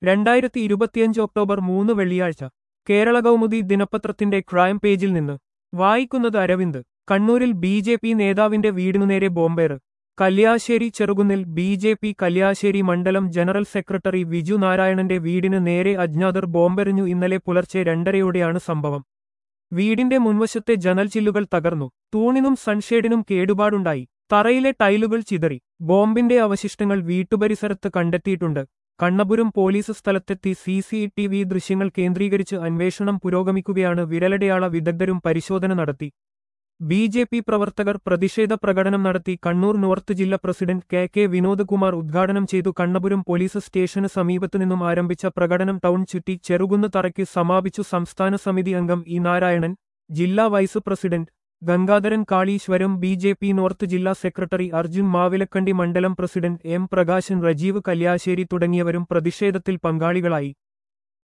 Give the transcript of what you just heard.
രണ്ടായിരത്തി ഇരുപത്തിയഞ്ച് ഒക്ടോബർ മൂന്ന് വെള്ളിയാഴ്ച കേരള കൗമുദി ദിനപത്രത്തിന്റെ ക്രൈം പേജിൽ നിന്ന് വായിക്കുന്നത് അരവിന്ദ് കണ്ണൂരിൽ ബി ജെ പി നേതാവിന്റെ വീടിനുനേരെ ബോംബേറ് കല്യാശ്ശേരി ചെറുകുന്നിൽ ബി ജെ പി കല്യാശ്ശേരി മണ്ഡലം ജനറൽ സെക്രട്ടറി വിജു നാരായണന്റെ വീടിന് നേരെ അജ്ഞാതർ ബോംബെറിഞ്ഞു ഇന്നലെ പുലർച്ചെ രണ്ടരയോടെയാണ് സംഭവം വീടിന്റെ മുൻവശത്തെ ജനൽ ചില്ലുകൾ തകർന്നു തൂണിനും സൺഷേഡിനും കേടുപാടുണ്ടായി തറയിലെ ടൈലുകൾ ചിതറി ബോംബിന്റെ അവശിഷ്ടങ്ങൾ വീട്ടുപരിസരത്ത് കണ്ടെത്തിയിട്ടുണ്ട് കണ്ണപുരം പോലീസ് സ്ഥലത്തെത്തി സി സി ടി വി ദൃശ്യങ്ങൾ കേന്ദ്രീകരിച്ച് അന്വേഷണം പുരോഗമിക്കുകയാണ് വിരലടയാള വിദഗ്ധരും പരിശോധന നടത്തി ബി ജെ പി പ്രവർത്തകർ പ്രതിഷേധ പ്രകടനം നടത്തി കണ്ണൂർ നോർത്ത് ജില്ലാ പ്രസിഡന്റ് കെ കെ വിനോദ്കുമാർ ഉദ്ഘാടനം ചെയ്തു കണ്ണപുരം പോലീസ് സ്റ്റേഷന് സമീപത്തുനിന്നും ആരംഭിച്ച പ്രകടനം ടൗൺ ചുറ്റി ചെറുകുന്ന് തറയ്ക്ക് സമാപിച്ചു സംസ്ഥാന സമിതി അംഗം ഇ നാരായണൻ ജില്ലാ vice president Gangadharan Kaleeswaram B J P north ജില്ലാ സെക്രട്ടറി അർജുൻ മാവിലക്കണ്ടി മണ്ഡലം പ്രസിഡന്റ് എം പ്രകാശൻ റജീവ് കല്യാശ്ശേരി തുടങ്ങിയവരും പ്രതിഷേധത്തിൽ പങ്കാളികളായി